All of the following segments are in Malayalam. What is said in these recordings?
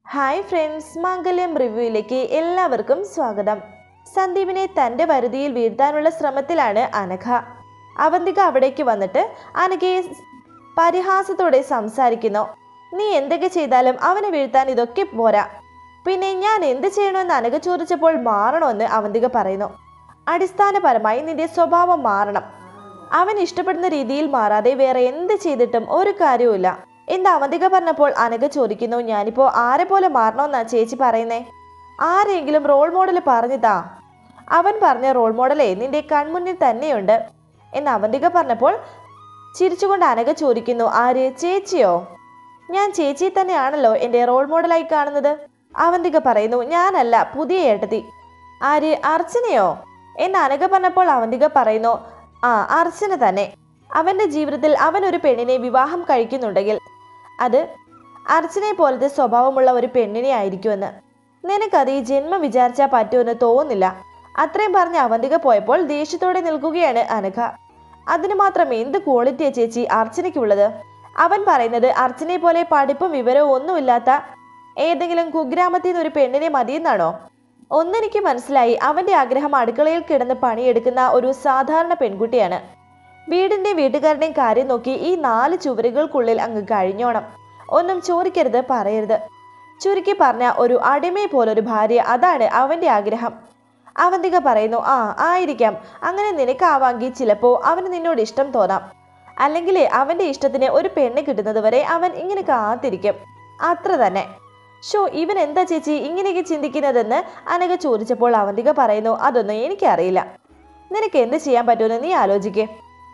ഹായ് ഫ്രണ്ട്സ് മാംഗല്യം റിവ്യൂയിലേക്ക് എല്ലാവർക്കും സ്വാഗതം സന്ദീപിനെ തൻ്റെ വരുതിയിൽ വീഴ്ത്താനുള്ള ശ്രമത്തിലാണ് അനഘ അവന്തിക അവിടേക്ക് വന്നിട്ട് അനഘയെ സ് പരിഹാസത്തോടെ സംസാരിക്കുന്നു നീ എന്തൊക്കെ ചെയ്താലും അവനെ വീഴ്ത്താൻ ഇതൊക്കെ പോരാ പിന്നെ ഞാൻ എന്ത് ചെയ്യണമെന്ന് അനഘ ചോദിച്ചപ്പോൾ മാറണമെന്ന് അവന്തിക പറയുന്നു അടിസ്ഥാനപരമായി നിന്റെ സ്വഭാവം മാറണം അവൻ ഇഷ്ടപ്പെടുന്ന രീതിയിൽ മാറാതെ വേറെ എന്ത് ചെയ്തിട്ടും ഒരു കാര്യവുമില്ല എന്ന് അവന്തിക പറഞ്ഞപ്പോൾ അനഘ ചോദിക്കുന്നു ഞാനിപ്പോ ആരെ പോലെ മാറണമെന്നാ ചേച്ചി പറയുന്നേ ആരെങ്കിലും റോൾ മോഡൽ പറഞ്ഞിതാ അവൻ പറഞ്ഞ റോൾ മോഡലേ നിന്റെ കൺമുന്നിൽ തന്നെയുണ്ട് എന്ന് അവന്തിക പറഞ്ഞപ്പോൾ ചിരിച്ചുകൊണ്ട് അനഘ ചോദിക്കുന്നു ആര് ചേച്ചിയോ ഞാൻ ചേച്ചി തന്നെയാണല്ലോ എൻ്റെ റോൾ മോഡലായി കാണുന്നത് അവന്തിക പറയുന്നു ഞാനല്ല പുതിയ ഏട്ടത്തി ആര് അർച്ചനയോ എന്ന് അനഘ പറഞ്ഞപ്പോൾ അവന്തിക പറയുന്നു ആ അർച്ചന തന്നെ അവന്റെ ജീവിതത്തിൽ അവൻ ഒരു പെണ്ണിനെ വിവാഹം കഴിക്കുന്നുണ്ടെങ്കിൽ അത് അർച്ചനെ പോലത്തെ സ്വഭാവമുള്ള ഒരു പെണ്ണിനെ ആയിരിക്കുമെന്ന് നിനക്കത് ഈ ജന്മം വിചാരിച്ചാൽ പറ്റുമെന്ന് തോന്നുന്നില്ല അത്രയും പറഞ്ഞ് അവന്തിക പോയപ്പോൾ ദേഷ്യത്തോടെ നിൽക്കുകയാണ് അനഘ അതിന് മാത്രം എന്ത് ക്വാളിറ്റിയാ ചേച്ചി അർച്ചനയ്ക്കുള്ളത് അവൻ പറയുന്നത് അർച്ചനെ പോലെ പഠിപ്പും വിവരവും ഒന്നുമില്ലാത്ത ഏതെങ്കിലും കുഗ്രാമത്തിൽ നിന്ന് ഒരു പെണ്ണിനെ മതിയെന്നാണോ ഒന്നെനിക്ക് മനസ്സിലായി അവന്റെ ആഗ്രഹം അടുക്കളയിൽ കിടന്ന് പണിയെടുക്കുന്ന ഒരു സാധാരണ പെൺകുട്ടിയാണ് വീടിന്റെ വീട്ടുകാരുടെയും കാര്യം നോക്കി ഈ നാല് ചുവരുകൾക്കുള്ളിൽ അങ്ങ് കഴിഞ്ഞോണം ഒന്നും ചോദിക്കരുത് പറയരുത് ചുരുക്കി പറഞ്ഞ ഒരു അടിമയെ പോലൊരു ഭാര്യ അതാണ് അവന്റെ ആഗ്രഹം അവന്തിക പറയുന്നു ആ ആയിരിക്കാം അങ്ങനെ നിനക്കാവാങ്കി ചിലപ്പോ അവന് നിന്നോട് ഇഷ്ടം തോന്നാം അല്ലെങ്കിൽ അവന്റെ ഇഷ്ടത്തിന് ഒരു പെണ്ണ് കിട്ടുന്നത് വരെ അവൻ ഇങ്ങനെ കാത്തിരിക്കും അത്ര തന്നെ ഷോ ഇവൻ എന്താ ചേച്ചി ഇങ്ങനെയൊക്കെ ചിന്തിക്കുന്നതെന്ന് അനഘ ചോദിച്ചപ്പോൾ അവന്തിക പറയുന്നു അതൊന്നും എനിക്കറിയില്ല നിനക്ക് എന്ത് ചെയ്യാൻ പറ്റുമെന്ന് നീ ആലോചിക്കേ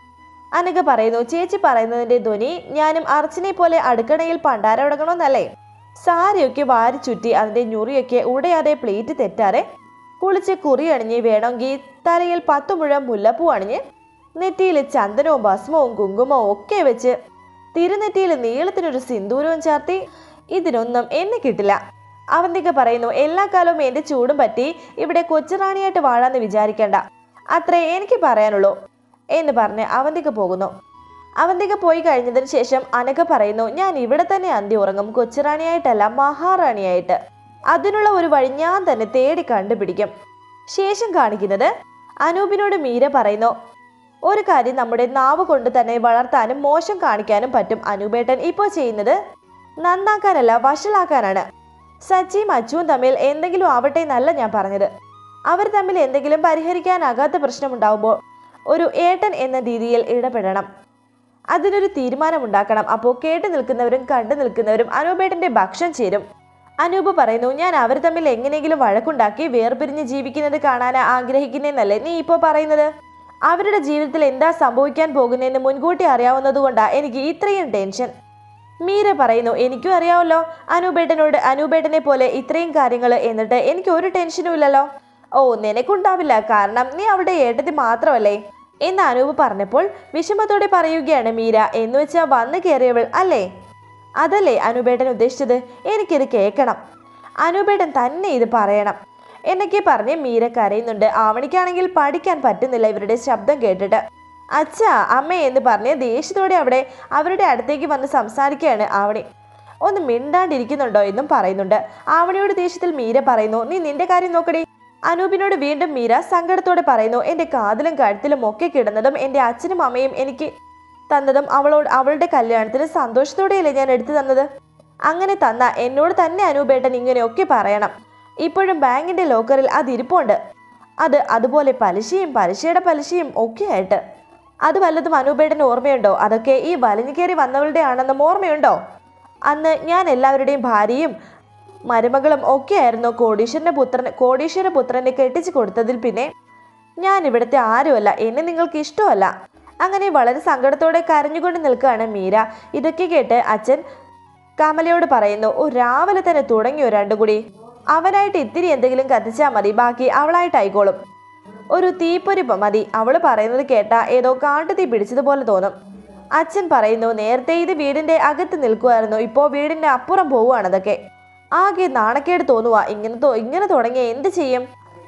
അനഘ പറയുന്നു ചേച്ചി പറയുന്നതിന്റെ ധ്വനി ഞാനും അർച്ചനെ പോലെ അടുക്കളയിൽ പണ്ടാരടങ്ങണമെന്നല്ലേ സാരിയൊക്കെ വാരി ചുറ്റി അതിന്റെ ഞുറിയൊക്കെ ഉടയാതെ പ്ലേറ്റ് തെറ്റാതെ കുളിച്ച് കുറി അണിഞ്ഞ് വേണമെങ്കിൽ തലയിൽ പത്തു മുഴം മുല്ലപ്പൂ അണിഞ്ഞ് നെറ്റിയിൽ ചന്ദനവും ഭസ്മവും കുങ്കുമവും ഒക്കെ വെച്ച് തിരുനെറ്റിയിൽ നീളത്തിനൊരു സിന്ദൂരവും ചാർത്തി ഇതിനൊന്നും എന്നെ കിട്ടില്ല അവന്തിക പറയുന്നു എല്ലാ കാലവും എന്റെ ചൂടും പറ്റി ഇവിടെ കൊച്ചുറാണിയായിട്ട് വാഴാന്ന് വിചാരിക്കണ്ട അത്രേ എനിക്ക് പറയാനുള്ളൂ എന്ന് പറഞ്ഞ് അവന്തിക പോകുന്നു അവന്തിക പോയി കഴിഞ്ഞതിന് ശേഷം അനഘ പറയുന്നു ഞാൻ ഇവിടെ തന്നെ അന്തി ഉറങ്ങും കൊച്ചുറാണിയായിട്ടല്ല മഹാറാണിയായിട്ട് അതിനുള്ള ഒരു വഴി ഞാൻ തന്നെ തേടി കണ്ടുപിടിക്കും ശേഷം കാണിക്കുന്നത് അനൂപിനോട് മീര പറയുന്നു ഒരു കാര്യം നമ്മുടെ നാവ് കൊണ്ട് തന്നെ വളർത്താനും മോശം കാണിക്കാനും പറ്റും അനൂപേട്ടൻ ഇപ്പോൾ ചെയ്യുന്നത് നന്നാക്കാനല്ല വഷളാക്കാനാണ് സച്ചിയും അച്ചുവും തമ്മിൽ എന്തെങ്കിലും ആവട്ടെ എന്നല്ല ഞാൻ പറഞ്ഞത് അവർ തമ്മിൽ എന്തെങ്കിലും പരിഹരിക്കാനാകാത്ത പ്രശ്നമുണ്ടാവുമ്പോൾ ഒരു ഏട്ടൻ എന്ന രീതിയിൽ ഇടപെടണം അതിനൊരു തീരുമാനമുണ്ടാക്കണം അപ്പോൾ കേട്ടു നിൽക്കുന്നവരും കണ്ടു നിൽക്കുന്നവരും അനൂപേട്ടന്റെ ഭക്ഷം ചേരും അനൂപ് പറയുന്നു ഞാൻ അവർ തമ്മിൽ എങ്ങനെയെങ്കിലും വഴക്കുണ്ടാക്കി വേർപിരിഞ്ഞ് ജീവിക്കുന്നത് കാണാൻ ആഗ്രഹിക്കുന്നതെന്നല്ലേ നീ ഇപ്പോൾ പറയുന്നത് അവരുടെ ജീവിതത്തിൽ എന്താ സംഭവിക്കാൻ പോകുന്നതെന്ന് മുൻകൂട്ടി അറിയാവുന്നതുകൊണ്ടാണ് എനിക്ക് ഇത്രയും ടെൻഷൻ മീര പറയുന്നു എനിക്കും അറിയാമല്ലോ അനൂപേട്ടനോട് അനൂപേട്ടനെ പോലെ ഇത്രയും കാര്യങ്ങൾ എന്നിട്ട് എനിക്ക് ഒരു ടെൻഷനും ഇല്ലല്ലോ ഓ നിനക്കുണ്ടാവില്ല കാരണം നീ അവിടെ ഏട്ടത്തി മാത്രമല്ലേ എന്ന് അനൂപ് പറഞ്ഞപ്പോൾ വിഷമത്തോടെ പറയുകയാണ് മീര എന്ന് വെച്ചാൽ വന്നു കയറിയവൾ അല്ലേ അതല്ലേ അനൂപേട്ടൻ ഉദ്ദേശിച്ചത് എനിക്കിത് കേൾക്കണം അനൂപേട്ടൻ തന്നെ ഇത് പറയണം എന്നൊക്കെ പറഞ്ഞ് മീര കരയുന്നുണ്ട് ആവണിക്കാണെങ്കിൽ പഠിക്കാൻ പറ്റുന്നില്ല ഇവരുടെ ശബ്ദം കേട്ടിട്ട് അച്ഛാ അമ്മ എന്ന് പറഞ്ഞ് ദേഷ്യത്തോടെ അവിടെ അവരുടെ അടുത്തേക്ക് വന്ന് സംസാരിക്കുകയാണ് ആവണി ഒന്ന് മിണ്ടാണ്ടിരിക്കുന്നുണ്ടോ എന്നും പറയുന്നുണ്ട് ആവണിയോട് ദേഷ്യത്തിൽ മീര പറയുന്നു നീ നിന്റെ കാര്യം നോക്കടി അനൂപിനോട് വീണ്ടും മീര സങ്കടത്തോടെ പറയുന്നു എൻ്റെ കാതിലും കഴുത്തിലും ഒക്കെ കിടന്നതും എൻ്റെ അച്ഛനും അമ്മയും എനിക്ക് തന്നതും അവളോട് അവളുടെ കല്യാണത്തിന് സന്തോഷത്തോടെയല്ലേ ഞാൻ എടുത്തു തന്നത് അങ്ങനെ തന്ന എന്നോട് തന്നെ അനൂപേട്ടൻ ഇങ്ങനെയൊക്കെ പറയണം ഇപ്പോഴും ബാങ്കിന്റെ ലോക്കറിൽ അത് ഇരിപ്പുണ്ട് അത് അതുപോലെ പലിശയും പലിശയുടെ പലിശയും ഒക്കെ ആയിട്ട് അത് വല്ലതും അനൂപേട്ടന് ഓർമ്മയുണ്ടോ അതൊക്കെ ഈ വലിഞ്ഞു കയറി വന്നവളുടെ ആണെന്നും ഓർമ്മയുണ്ടോ അന്ന് ഞാൻ എല്ലാവരുടെയും ഭാര്യയും മരുമകളും ഒക്കെ ആയിരുന്നു കോടീശ്വരന്റെ പുത്രൻ കോടീശ്വര പുത്രനെ കെട്ടിച്ചു കൊടുത്തതിൽ പിന്നെ ഞാൻ ഇവിടുത്തെ ആരുമല്ല എന്നെ നിങ്ങൾക്ക് ഇഷ്ടമല്ല അങ്ങനെ വളരെ സങ്കടത്തോടെ കരഞ്ഞുകൊണ്ട് നിൽക്കുകയാണ് മീര ഇതൊക്കെ കേട്ട് അച്ഛൻ കമലയോട് പറയുന്നു ഓ രാവിലെ തന്നെ തുടങ്ങിയോ രണ്ടും കൂടി അവനായിട്ട് ഇത്തിരി എന്തെങ്കിലും കത്തിച്ചാൽ മതി ബാക്കി അവളായിട്ടായിക്കോളും ഒരു തീപ്പൊരി പ- മതി അവള് പറയുന്നത് കേട്ടാ ഏതോ കാട്ടുതീ പിടിച്ചതുപോലെ തോന്നും അച്ഛൻ പറയുന്നു നേരത്തെ ഇത് വീടിന്റെ അകത്ത് നിൽക്കുമായിരുന്നു ഇപ്പോൾ വീടിന്റെ അപ്പുറം പോവുകയാണ് അതൊക്കെ ആകെ നാണക്കേട് തോന്നുക ഇങ്ങനെ തോ- ഇങ്ങനെ തുടങ്ങിയ എന്ത് ചെയ്യും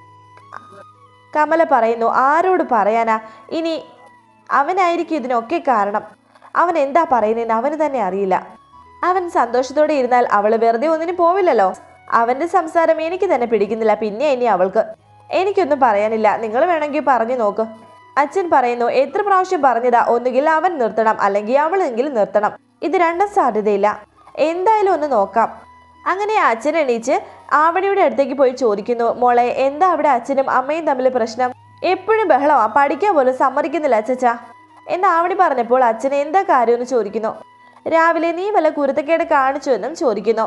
കമല പറയുന്നു ആരോട് പറയാനാ ഇനി അവനായിരിക്കും ഇതിനൊക്കെ കാരണം അവൻ എന്താ പറയുന്നതെന്ന് അവന് തന്നെ അറിയില്ല അവൻ സന്തോഷത്തോടെ ഇരുന്നാൽ അവൾ വെറുതെ ഒന്നിനും പോവില്ലല്ലോ അവന്റെ സംസാരം എനിക്ക് തന്നെ പിടിക്കുന്നില്ല പിന്നെ ഇനി അവൾക്ക് എനിക്കൊന്നും പറയാനില്ല നിങ്ങൾ വേണമെങ്കിൽ പറഞ്ഞു നോക്ക് അച്ഛൻ പറയുന്നു എത്ര പ്രാവശ്യം പറഞ്ഞതാ ഒന്നുകിൽ അവൻ നിർത്തണം അല്ലെങ്കിൽ അവളെങ്കിലും നിർത്തണം ഇത് രണ്ടും സാധ്യതയില്ല എന്തായാലും ഒന്ന് നോക്കാം അങ്ങനെ അച്ഛൻ എണീച്ച് ആവണിയുടെ അടുത്തേക്ക് പോയി ചോദിക്കുന്നു മോളെ എന്താ അവിടെ അച്ഛനും അമ്മയും തമ്മിൽ പ്രശ്നം എപ്പോഴും ബഹളമാ പഠിക്കാൻ പോലും സമ്മതിക്കുന്നില്ല അച്ഛച്ച എന്ന് ആവണി പറഞ്ഞപ്പോൾ അച്ഛൻ എന്താ കാര്യമെന്ന് ചോദിക്കുന്നു രാവിലെ നീ വല്ല കുരുത്തക്കേട് കാണിച്ചു എന്നും ചോദിക്കുന്നു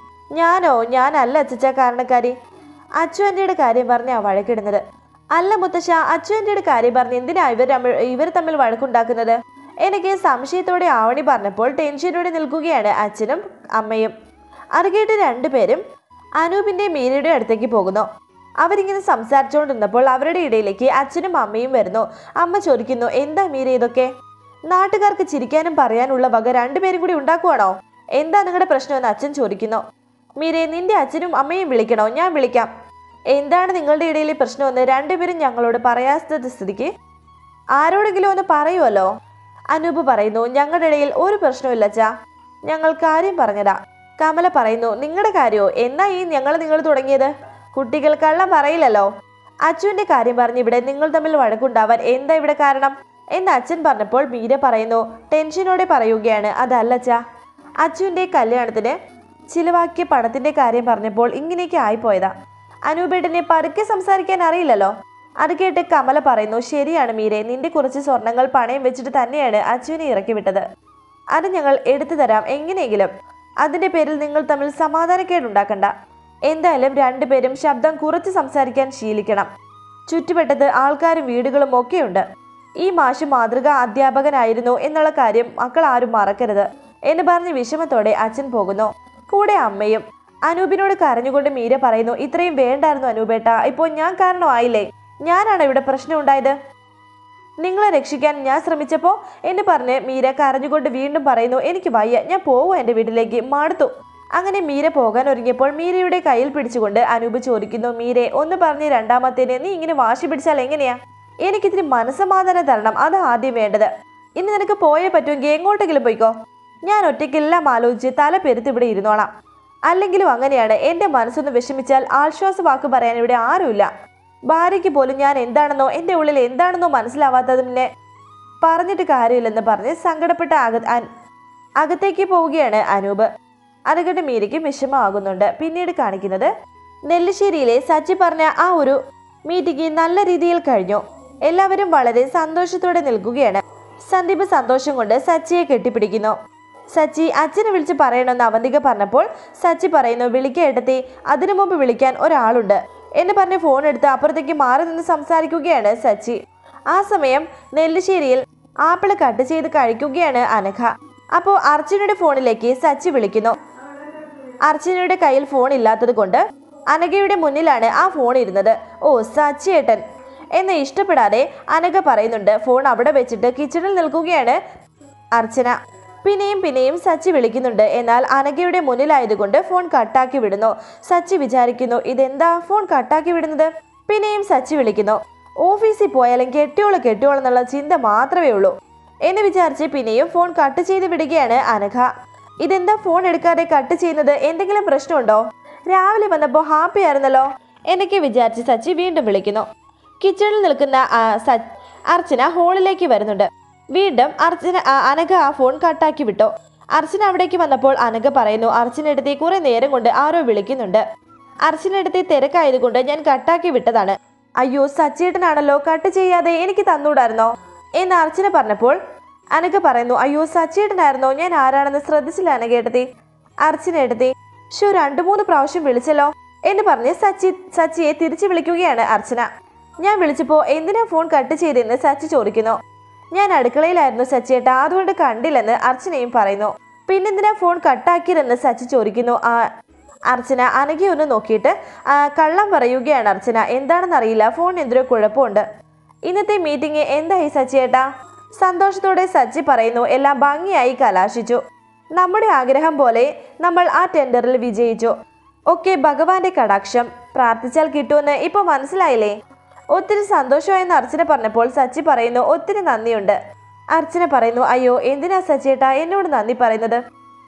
ഞാനോ ഞാനല്ല അച്ഛച്ച കാരണക്കാരി അച്ചു ആൻറ്റിയുടെ കാര്യം പറഞ്ഞാ വഴക്കിടുന്നത് അല്ല മുത്തശ്ശ അച്ചു ആൻറ്റിയുടെ കാര്യം പറഞ്ഞ് എന്തിനാ ഇവർ തമ്മിൽ ഇവർ തമ്മിൽ വഴക്കുണ്ടാക്കുന്നത് എനിക്ക് സംശയത്തോടെ ആവണി പറഞ്ഞപ്പോൾ ടെൻഷനോടെ നിൽക്കുകയാണ് അച്ഛനും അമ്മയും അത് കേട്ട് രണ്ടുപേരും അനൂപിന്റെ മീരയുടെ അടുത്തേക്ക് പോകുന്നു അവരിങ്ങനെ സംസാരിച്ചുകൊണ്ടിരുന്നപ്പോൾ അവരുടെ ഇടയിലേക്ക് അച്ഛനും അമ്മയും വരുന്നു അമ്മ ചോദിക്കുന്നു എന്താ മീര ഇതൊക്കെ നാട്ടുകാർക്ക് ചിരിക്കാനും പറയാനുള്ള വക രണ്ടുപേരും കൂടി ഉണ്ടാക്കുവാണോ എന്താ നിങ്ങളുടെ പ്രശ്നമെന്ന് അച്ഛൻ ചോദിക്കുന്നു മീരെ നിന്റെ അച്ഛനും അമ്മയും വിളിക്കണോ ഞാൻ വിളിക്കാം എന്താണ് നിങ്ങളുടെ ഇടയിലെ പ്രശ്നമെന്ന് രണ്ടുപേരും ഞങ്ങളോട് പറയാത്ത സ്ഥിതിക്ക് ആരോടെങ്കിലും ഒന്ന് പറയുമല്ലോ അനൂപ് പറയുന്നു ഞങ്ങളുടെ ഇടയിൽ ഒരു പ്രശ്നമില്ല അച്ഛാ ഞങ്ങൾ കാര്യം പറഞ്ഞതാ കമല പറയുന്നു നിങ്ങളുടെ കാര്യമോ എന്നാ ഈ ഞങ്ങൾ നിങ്ങൾ തുടങ്ങിയത് കുട്ടികൾ കള്ളം പറയില്ലല്ലോ അച്ചുവിന്റെ കാര്യം പറഞ്ഞ് ഇവിടെ നിങ്ങൾ തമ്മിൽ വഴക്കുണ്ടാവാൻ എന്താ ഇവിടെ കാരണം എന്ന് അച്ഛൻ പറഞ്ഞപ്പോൾ മീര പറയുന്നു ടെൻഷനോടെ പറയുകയാണ് അതല്ല അച്ഛാ അച്ചുവിന്റെ കല്യാണത്തിന് ചിലവാക്കിയ പണത്തിന്റെ കാര്യം പറഞ്ഞപ്പോൾ ഇങ്ങനെയൊക്കെ ആയിപ്പോയതാ അനൂപേട്ടനെ പതുക്കെ സംസാരിക്കാൻ അറിയില്ലല്ലോ അത് കേട്ട് കമല പറയുന്നു ശരിയാണ് മീരെ നിന്റെ കുറച്ച് സ്വർണങ്ങൾ പണയം വെച്ചിട്ട് തന്നെയാണ് അച്ചുവിനെ ഇറക്കി വിട്ടത് അത് ഞങ്ങൾ എടുത്തു തരാം എങ്ങനെയെങ്കിലും അതിന്റെ പേരിൽ നിങ്ങൾ തമ്മിൽ സമാധാനക്കേടുണ്ടാക്കണ്ട എന്തായാലും രണ്ടുപേരും ശബ്ദം കുറച്ച് സംസാരിക്കാൻ ശീലിക്കണം ചുറ്റുവട്ടത്ത് ആൾക്കാരും വീടുകളും ഒക്കെയുണ്ട് ഈ മാഷ് മാതൃകാ അധ്യാപകനായിരുന്നു എന്നുള്ള കാര്യം മക്കൾ ആരും മറക്കരുത് എന്ന് പറഞ്ഞ് വിഷമത്തോടെ അച്ഛൻ പോകുന്നു കൂടെ അമ്മയും അനൂപിനോട് കരഞ്ഞുകൊണ്ട് മീര പറയുന്നു ഇത്രയും വേണ്ടായിരുന്നു അനൂപേട്ട ഇപ്പോൾ ഞാൻ കാരണമായില്ലേ ഞാനാണ് ഇവിടെ പ്രശ്നം ഉണ്ടായത് നിങ്ങളെ രക്ഷിക്കാൻ ഞാൻ ശ്രമിച്ചപ്പോൾ എന്ന് പറഞ്ഞ് മീര കരഞ്ഞുകൊണ്ട് വീണ്ടും പറയുന്നു എനിക്ക് വയ്യ ഞാൻ പോവും എൻ്റെ വീട്ടിലേക്ക് മടുത്തു അങ്ങനെ മീര പോകാൻ ഒരുങ്ങിയപ്പോൾ മീരയുടെ കയ്യിൽ പിടിച്ചുകൊണ്ട് അനൂപ് ചോദിക്കുന്നു മീരെ ഒന്ന് പറഞ്ഞ് രണ്ടാമത്തേന് നീ ഇങ്ങനെ വാശി പിടിച്ചാൽ എങ്ങനെയാ എനിക്കിത്തിരി മനസ്സമാധാനം തരണം അത് ആദ്യം വേണ്ടത് ഇനി നിനക്ക് പോയേ പറ്റുമെങ്കിൽ എങ്ങോട്ടെങ്കിലും പോയിക്കോ ഞാൻ ഒറ്റയ്ക്കെല്ലാം ആലോചിച്ച് തല പെരുത്ത് ഇവിടെ ഇരുന്നോളാം അല്ലെങ്കിലും അങ്ങനെയാണ് എൻ്റെ മനസ്സൊന്ന് വിഷമിച്ചാൽ ആശ്വാസ വാക്ക് പറയാൻ ഇവിടെ ആരുമില്ല ഭാര്യയ്ക്ക് പോലും ഞാൻ എന്താണെന്നോ എൻ്റെ ഉള്ളിൽ എന്താണെന്നോ മനസ്സിലാവാത്തതിനെ പറഞ്ഞിട്ട് കാര്യമില്ലെന്ന് പറഞ്ഞ് സങ്കടപ്പെട്ട അക അൻ- അകത്തേക്ക് പോവുകയാണ് അനൂപ് അത് കണ്ട് മീരയ്ക്ക് വിഷമമാകുന്നുണ്ട് പിന്നീട് കാണിക്കുന്നത് നെല്ലിശ്ശേരിയിലെ സച്ചി പറഞ്ഞ ആ ഒരു മീറ്റിംഗ് നല്ല രീതിയിൽ കഴിഞ്ഞു എല്ലാവരും വളരെ സന്തോഷത്തോടെ നിൽക്കുകയാണ് സന്ദീപ് സന്തോഷം കൊണ്ട് സച്ചിയെ കെട്ടിപ്പിടിക്കുന്നു സച്ചി അച്ഛനെ വിളിച്ച് പറയണമെന്ന് അവന്തിക പറഞ്ഞപ്പോൾ സച്ചി പറയുന്നു വിളിക്കേട്ടത്തി അതിനു മുമ്പ് വിളിക്കാൻ ഒരാളുണ്ട് എന്ന് പറഞ്ഞ് ഫോൺ എടുത്ത് അപ്പുറത്തേക്ക് മാറി നിന്ന് സംസാരിക്കുകയാണ് സച്ചി ആ സമയം നെല്ലിശ്ശേരിയിൽ ആപ്പിള് കട്ട് ചെയ്ത് കഴിക്കുകയാണ് അനഘ അപ്പോൾ അർച്ചനയുടെ ഫോണിലേക്ക് സച്ചി വിളിക്കുന്നു അർച്ചനയുടെ കയ്യിൽ ഫോൺ ഇല്ലാത്തത് കൊണ്ട് അനഘയുടെ മുന്നിലാണ് ആ ഫോൺ ഇരുന്നത് ഓ സച്ചിയേട്ടൻ എന്ന് ഇഷ്ടപ്പെടാതെ അനഘ പറയുന്നുണ്ട് ഫോൺ അവിടെ വെച്ചിട്ട് കിച്ചണിൽ നിൽക്കുകയാണ് അർച്ചന പിന്നെയും പിന്നെയും സച്ചി വിളിക്കുന്നുണ്ട് എന്നാൽ അനഘയുടെ മുന്നിലായതുകൊണ്ട് ഫോൺ കട്ടാക്കി വിടുന്നു സച്ചി വിചാരിക്കുന്നു ഇതെന്താ ഫോൺ കട്ടാക്കി വിടുന്നത് പിന്നെയും സച്ചി വിളിക്കുന്നു ഓഫീസിൽ പോയാലും കെട്ടിയോള് കെട്ടിയോള് എന്നുള്ള ചിന്ത മാത്രമേ ഉള്ളൂ എന്ന് വിചാരിച്ച് പിന്നെയും ഫോൺ കട്ട് ചെയ്ത് വിടുകയാണ് അനഘ ഇതെന്താ ഫോൺ എടുക്കാതെ കട്ട് ചെയ്യുന്നത് എന്തെങ്കിലും പ്രശ്നമുണ്ടോ രാവിലെ വന്നപ്പോൾ ഹാപ്പി ആയിരുന്നല്ലോ എന്നൊക്കെ വിചാരിച്ച് സച്ചി വീണ്ടും വിളിക്കുന്നു കിച്ചണിൽ നിൽക്കുന്ന ആ, സ- അർച്ചന ഹോളിലേക്ക് വരുന്നുണ്ട് വീണ്ടും അർച്ചന ആ, അനഘ ആ ഫോൺ കട്ടാക്കി വിട്ടു അർച്ചന അവിടേക്ക് വന്നപ്പോൾ അനഘ പറയുന്നു അർച്ചനടുത്ത് കുറെ നേരം കൊണ്ട് ആരോ വിളിക്കുന്നുണ്ട് അർച്ചനടുത്ത് തിരക്കായതുകൊണ്ട് ഞാൻ കട്ടാക്കി വിട്ടതാണ് അയ്യോ സച്ചേട്ടനാണല്ലോ കട്ട് ചെയ്യാതെ എനിക്ക് തന്നൂടായിരുന്നോ എന്ന് അർച്ചന പറഞ്ഞപ്പോൾ അനഘ പറയുന്നു അയ്യോ സച്ചേട്ടനായിരുന്നോ ഞാൻ ആരാണെന്ന് ശ്രദ്ധിച്ചില്ല അനഘേട്ടത്തി അർച്ചന എടുത്തി ഷോ രണ്ടു മൂന്ന് പ്രാവശ്യം വിളിച്ചല്ലോ എന്ന് പറഞ്ഞ് സച്ചി സച്ചിയെ തിരിച്ചു വിളിക്കുകയാണ് അർച്ചന ഞാൻ വിളിച്ചപ്പോൾ എന്തിനാ ഫോൺ കട്ട് ചെയ്തെന്ന് സച്ചി ചോദിക്കുന്നു ഞാൻ അടുക്കളയിലായിരുന്നു സച്ചിയേട്ട അതുകൊണ്ട് കണ്ടില്ലെന്ന് അർച്ചനയും പറയുന്നു പിന്നെന്തിനാ ഫോൺ കട്ടാക്കിയതെന്ന് സച്ചി ചോദിക്കുന്നു ആ അർച്ചന അനഘയെ ഒന്ന് നോക്കിയിട്ട് ആ, കള്ളം പറയുകയാണ് അർച്ചന എന്താണെന്നറിയില്ല ഫോൺ എന്തൊരു കുഴപ്പമുണ്ട് ഇന്നത്തെ മീറ്റിംഗ് എന്തായി സച്ചിയേട്ടാ സന്തോഷത്തോടെ സച്ചി പറയുന്നു എല്ലാം ഭംഗിയായി കലാശിച്ചു നമ്മുടെ ആഗ്രഹം പോലെ നമ്മൾ ആ ടെൻഡറിൽ വിജയിച്ചു ഒക്കെ ഭഗവാന്റെ കടാക്ഷം പ്രാർത്ഥിച്ചാൽ കിട്ടുമെന്ന് ഇപ്പൊ മനസ്സിലായില്ലേ ഒത്തിരി സന്തോഷമായെന്ന് അർച്ചന പറഞ്ഞപ്പോൾ സച്ചി പറയുന്നു ഒത്തിരി നന്ദിയുണ്ട് അർച്ചന പറയുന്നു അയ്യോ എന്തിനാ സച്ചിയേട്ടാ എന്നോട് നന്ദി പറയുന്നത്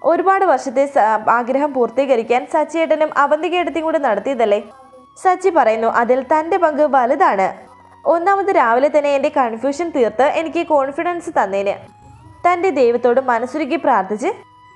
ഒരുപാട് വർഷത്തെ സ- ആഗ്രഹം പൂർത്തീകരിക്കാൻ സച്ചിയേട്ടനും അവന്തികേട്ടത്തിയും കൂടെ നടത്തിയതല്ലേ സച്ചി പറയുന്നു അതിൽ തൻ്റെ പങ്ക് വലുതാണ് ഒന്നാമത് രാവിലെ തന്നെ എൻ്റെ കൺഫ്യൂഷൻ തീർത്ത് എനിക്ക് കോൺഫിഡൻസ് തന്നേന് തൻ്റെ ദൈവത്തോട് മനസ്സുരുക്കി പ്രാർത്ഥിച്ച്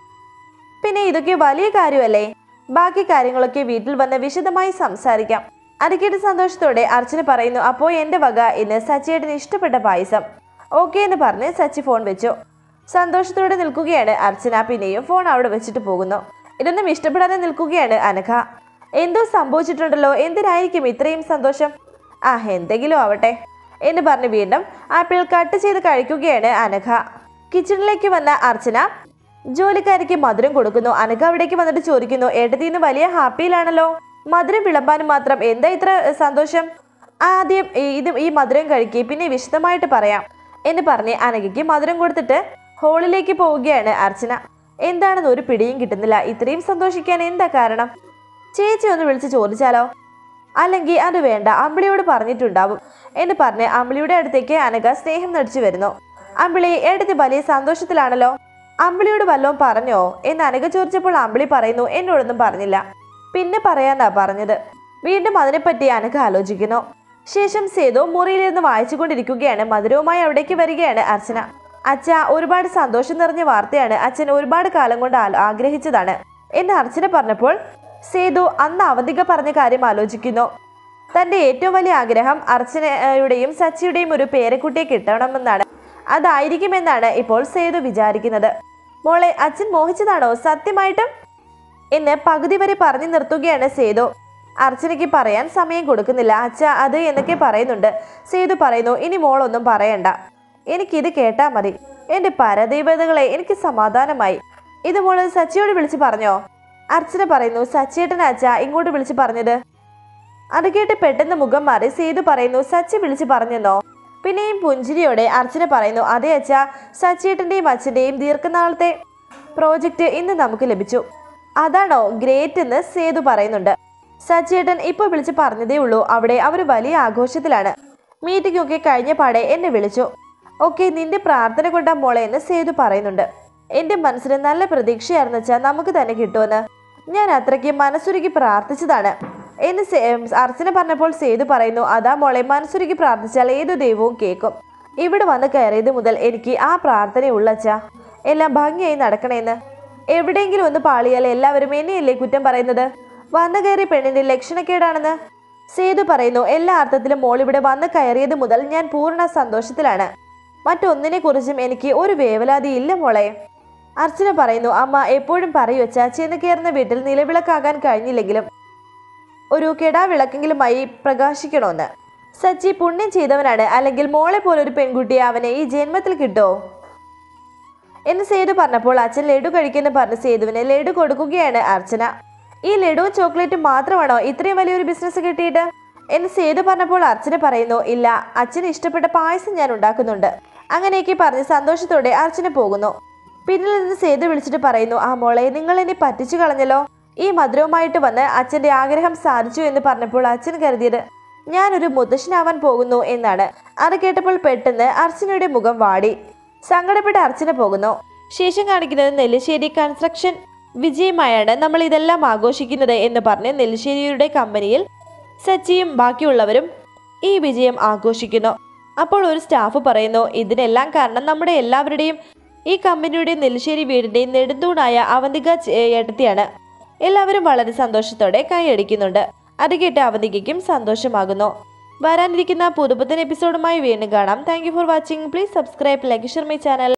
പിന്നെ ഇതൊക്കെ വലിയ കാര്യമല്ലേ ബാക്കി കാര്യങ്ങളൊക്കെ വീട്ടിൽ വന്ന് വിശദമായി സംസാരിക്കാം അത് സന്തോഷത്തോടെ അർച്ചന പറയുന്നു അപ്പോൾ എൻ്റെ വക ഇന്ന് സച്ചിയേട്ടന് ഇഷ്ടപ്പെട്ട പായസം ഓക്കെ എന്ന് പറഞ്ഞ് സച്ചി ഫോൺ വെച്ചു സന്തോഷത്തോടെ നിൽക്കുകയാണ് അർച്ചന പിന്നെയും ഫോൺ അവിടെ വെച്ചിട്ട് പോകുന്നു ഇതൊന്നും ഇഷ്ടപ്പെടാതെ നിൽക്കുകയാണ് അനഘ എന്തോ സംഭവിച്ചിട്ടുണ്ടല്ലോ എന്തിനായിരിക്കും ഇത്രയും സന്തോഷം ആ എന്തെങ്കിലും ആവട്ടെ എന്ന് പറഞ്ഞ് വീണ്ടും ആപ്പിൾ കട്ട് ചെയ്ത് കഴിക്കുകയാണ് അനഘ കിച്ചണിലേക്ക് വന്ന അർച്ചന ജോലിക്കാരിക്ക് മധുരം കൊടുക്കുന്നു അനഘ അവിടേക്ക് വന്നിട്ട് ചോദിക്കുന്നു ഏട്ടത്തിന്ന് വലിയ ഹാപ്പിയിലാണല്ലോ മധുരം വിളമ്പാനും മാത്രം എന്താ ഇത്ര ഏ, സന്തോഷം ആദ്യം ഈ- ഇത് ഈ മധുരം കഴിക്കുക പിന്നെ വിശദമായിട്ട് പറയാം എന്ന് പറഞ്ഞ് അനഘയ്ക്ക് മധുരം കൊടുത്തിട്ട് ഹോളിലേക്ക് പോവുകയാണ് അർച്ചന എന്താണെന്ന് ഒരു പിടിയും കിട്ടുന്നില്ല ഇത്രയും സന്തോഷിക്കാൻ എന്താ കാരണം ചേച്ചി ഒന്ന് വിളിച്ച് ചോദിച്ചാലോ അല്ലെങ്കിൽ അത് വേണ്ട അമ്പിളിയോട് പറഞ്ഞിട്ടുണ്ടാവും എന്ന് പറഞ്ഞ് അമ്പിളിയുടെ അടുത്തേക്ക് അനഘ സ്നേഹം നടിച്ചു വരുന്നു അമ്പിളി എടുത്ത് വലിയ സന്തോഷത്തിലാണല്ലോ അമ്പിളിയോട് വല്ലതും പറഞ്ഞോ എന്ന് അനഘ ചോദിച്ചപ്പോൾ അമ്പിളി പറയുന്നു എന്നോടൊന്നും പറഞ്ഞില്ല പിന്നെ പറയാന്നാ പറഞ്ഞത് വീണ്ടും അതിനെപ്പറ്റി അനഘ ആലോചിക്കുന്നു ശേഷം സേതു മുറിയിലിരുന്ന് വായിച്ചുകൊണ്ടിരിക്കുകയാണ് മധുരവുമായി അവിടേക്ക് വരികയാണ് അർച്ചന അച്ഛ ഒരുപാട് സന്തോഷം നിറഞ്ഞ വാർത്തയാണ് അച്ഛൻ ഒരുപാട് കാലം കൊണ്ട് ആ- ആഗ്രഹിച്ചതാണ് എന്ന് അർച്ചന പറഞ്ഞപ്പോൾ സേതു അന്ന് അവന്തിക പറഞ്ഞ കാര്യം ആലോചിക്കുന്നു തന്റെ ഏറ്റവും വലിയ ആഗ്രഹം അർച്ചനയുടെയും സച്ചിയുടെയും ഒരു പേരക്കുട്ടിയെ കിട്ടണമെന്നാണ് അതായിരിക്കുമെന്നാണ് ഇപ്പോൾ സേതു വിചാരിക്കുന്നത് മോളെ അച്ഛൻ മോഹിച്ചതാണോ സത്യമായിട്ടും എന്ന് പകുതി വരെ പറഞ്ഞു നിർത്തുകയാണ് സേതു അർച്ചനയ്ക്ക് പറയാൻ സമയം കൊടുക്കുന്നില്ല അച്ഛ അത് എന്നൊക്കെ പറയുന്നുണ്ട് സേതു പറയുന്നു ഇനി മോളൊന്നും പറയണ്ട എനിക്കിത് കേട്ടാ മതി എന്റെ പരദൈവതകളെ എനിക്ക് സമാധാനമായി ഇത് മോള് സച്ചിയോട് വിളിച്ച് പറഞ്ഞോ അർച്ചന പറയുന്നു സച്ചിയേട്ടൻ അച്ഛ ഇങ്ങോട്ട് വിളിച്ച് പറഞ്ഞത് അത് കേട്ട് പെട്ടെന്ന് മുഖം മാറി സേതു പറയുന്നു സച്ചി വിളിച്ച് പറഞ്ഞെന്നോ പിന്നെയും പുഞ്ചിരിയോടെ അർച്ചന പറയുന്നു അതെ അച്ഛ സച്ചിയേട്ടന്റെയും അച്ഛന്റെയും ദീർഘനാളത്തെ പ്രോജക്റ്റ് ഇന്ന് നമുക്ക് ലഭിച്ചു അതാണോ ഗ്രേറ്റ് എന്ന് സേതു പറയുന്നുണ്ട് സച്ചിയേട്ടൻ ഇപ്പോൾ വിളിച്ച് പറഞ്ഞതേ ഉള്ളൂ അവിടെ അവർ വലിയ ആഘോഷത്തിലാണ് മീറ്റിംഗ് ഒക്കെ കഴിഞ്ഞ പാടെ എന്നെ വിളിച്ചു ഓക്കെ നിന്റെ പ്രാർത്ഥന കൊണ്ടാ മോളെ എന്ന് സേതു പറയുന്നുണ്ട് എന്റെ മനസ്സിന് നല്ല പ്രതീക്ഷയായിരുന്നു വെച്ചാൽ നമുക്ക് തന്നെ കിട്ടുമെന്ന് ഞാൻ അത്രയ്ക്ക് മനസ്സുരുക്കി പ്രാർത്ഥിച്ചതാണ് എന്ന് സേ- അർച്ചന പറഞ്ഞപ്പോൾ സേതു പറയുന്നു അതാ മോളെ മനസ്സുരുക്കി പ്രാർത്ഥിച്ചാൽ ഏതു ദൈവവും കേൾക്കും ഇവിടെ വന്ന് കയറിയത് മുതൽ എനിക്ക് ആ പ്രാർത്ഥനയുള്ളച്ചാ എല്ലാം ഭംഗിയായി നടക്കണേന്ന് എവിടെയെങ്കിലും ഒന്ന് പാളിയാൽ എല്ലാവരും എന്നെയല്ലേ കുറ്റം പറയുന്നത് വന്നു കയറിയ പെണ്ണിന്റെ ലക്ഷണക്കേടാണെന്ന് സേതു പറയുന്നു എല്ലാ അർത്ഥത്തിലും മോൾ ഇവിടെ വന്ന് കയറിയത് മുതൽ ഞാൻ പൂർണ്ണ സന്തോഷത്തിലാണ് മറ്റൊന്നിനെ കുറിച്ചും എനിക്ക് ഒരു വേവലാതി ഇല്ല മോളെ അർച്ചന പറയുന്നു അമ്മ എപ്പോഴും പറയൂ വെച്ചാ ചെന്ന് കയറുന്ന വീട്ടിൽ നിലവിളക്കാകാൻ കഴിഞ്ഞില്ലെങ്കിലും ഒരു കെടാവിളക്കെങ്കിലുമായി പ്രകാശിക്കണമെന്ന് സച്ചി പുണ്യം ചെയ്തവനാണ് അല്ലെങ്കിൽ മോളെ പോലൊരു പെൺകുട്ടിയെ അവനെ ഈ ജന്മത്തിൽ കിട്ടുമോ എന്ന് സേതു പറഞ്ഞപ്പോൾ അച്ഛൻ ലഡു കഴിക്കുന്നു പറഞ്ഞ് സേതുവിന് ലഡു കൊടുക്കുകയാണ് അർച്ചന ഈ ലഡുവും ചോക്ലേറ്റും മാത്രമാണോ ഇത്രയും വലിയൊരു ബിസിനസ് കിട്ടിയിട്ട് എന്ന് സേതു പറഞ്ഞപ്പോൾ അർച്ചന പറയുന്നു ഇല്ല അച്ഛന് ഇഷ്ടപ്പെട്ട പായസം ഞാൻ ഉണ്ടാക്കുന്നുണ്ട് അങ്ങനെയൊക്കെ പറഞ്ഞ് സന്തോഷത്തോടെ അർച്ചന പോകുന്നു പിന്നിൽ നിന്ന് സേതു വിളിച്ചിട്ട് പറയുന്നു ആ മോളെ നിങ്ങൾ എന്നെ പറ്റിച്ചു കളഞ്ഞല്ലോ ഈ മധുരവുമായിട്ട് വന്ന് അച്ഛന്റെ ആഗ്രഹം സാധിച്ചു എന്ന് പറഞ്ഞപ്പോൾ അച്ഛൻ കരുതിയത് ഞാനൊരു മുത്തശ്ശനാവാൻ പോകുന്നു എന്നാണ് അത് കേട്ടപ്പോൾ പെട്ടെന്ന് അർച്ചനയുടെ മുഖം വാടി സങ്കടപ്പെട്ട അർച്ചന പോകുന്നു ശേഷം കാണിക്കുന്നത് നെല്ലിശ്ശേരി കൺസ്ട്രക്ഷൻ വിജയമായാണ് നമ്മൾ ഇതെല്ലാം ആഘോഷിക്കുന്നത് എന്ന് പറഞ്ഞ് നെല്ലിശ്ശേരിയുടെ കമ്പനിയിൽ സച്ചിയും ബാക്കിയുള്ളവരും ഈ വിജയം ആഘോഷിക്കുന്നു അപ്പോൾ ഒരു സ്റ്റാഫ് പറയുന്നു ഇതിനെല്ലാം കാരണം നമ്മുടെ എല്ലാവരുടെയും ഈ കമ്പനിയുടെ നെല്ലിശ്ശേരി വീടിന്റെയും നെടുന്തൂണായ അവന്തിക ചേ- ഏട്ടത്തിയാണ് എല്ലാവരും വളരെ സന്തോഷത്തോടെ കൈയടിക്കുന്നുണ്ട് അത് കേട്ട് അവന്തികയ്ക്കും സന്തോഷമാകുന്നു വരാനിരിക്കുന്ന പുതുപുത്തൻ എപ്പിസോഡുമായി വീണ്ടും കാണാം thank you for watching please subscribe like share my channel